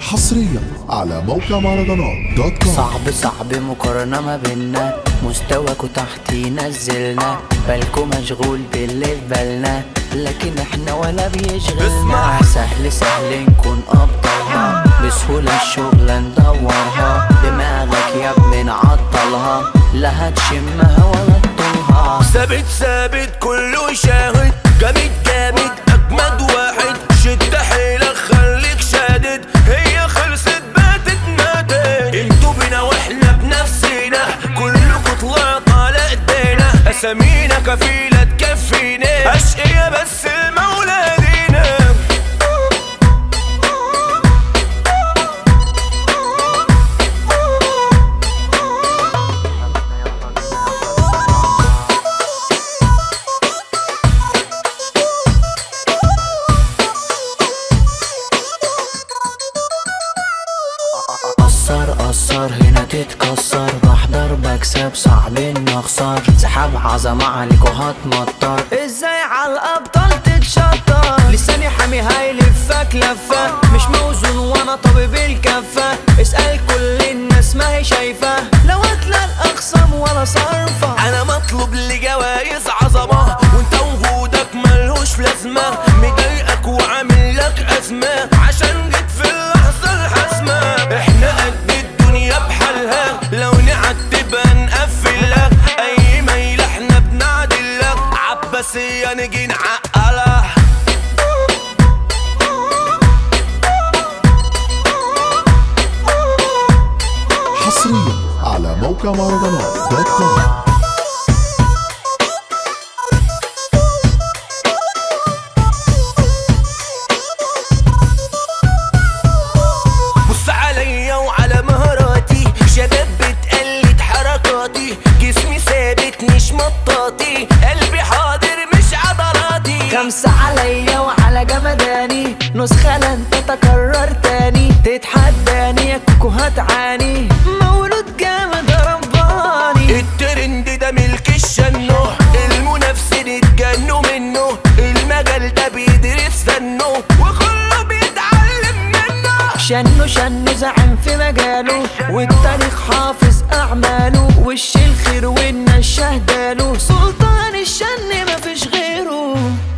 حصريا على موقع مهرجانات دوت كوم صعب صعب مقارنة ما بينا مستواكوا تحتي نزلنا بالكوا مشغول باللي في بالنا لكن احنا ولا بيشغلنا سهل سهل نكون ابطالها بسهولة الشغلة ندورها دماغك يا ابني نعطلها لا هتشمها ولا تطولها ثابت ثابت كله يشاهد جامد جامد اجمد واحد شد حيلك خليك شادد هي خلصت باتت نادت انتوا بينا واحنا بنفسنا كلكوا طلعت على ايدينا اسامينا كفيلة تكفينا اشقية بس المولى لينا قصر قصر هنا تتكسر بحضر بكسب صعب اني اخسر سحاب عظمة عليك وهتمطر ازاي على الابطال تتشطر لساني حامي هيلفك لفة مش موزون وانا طبيب الكفة اسأل كل الناس ما هي شايفة لو اتلى الاخصام ولا صرفة انا مطلوب لجوايز عظمة وانت وجودك ملهوش لازمة مضايقك وعامل لك ازمة عشان جيت في اللحظة الحاسمة احنا قد الدنيا بحالها لو نعتبها نقفلها اي ميل احنا بنعدلك عباسية نيجي نعقلها حصريا على موقع مهرجانات دوت كوم بص عليا وعلى مهاراتي شباب بتقلد حركاتي جسمي ثابت مش مطاطي قلبي حاضر مش عضلاتي خمسة عليا وعلى جمداني نسخة لن تتكرر تاني تتحداني يا كوكو هتعاني مولود جامد رباني الترند ده ملك الشنو المنافسين اتجنوا منه المجال ده بيدرس فنه وكله بيتعلم منه شنو شنو زعم في مجاله والتاريخ حافظ أعماله وش الخير والناس شهداله سلطان الشن مفيش غيره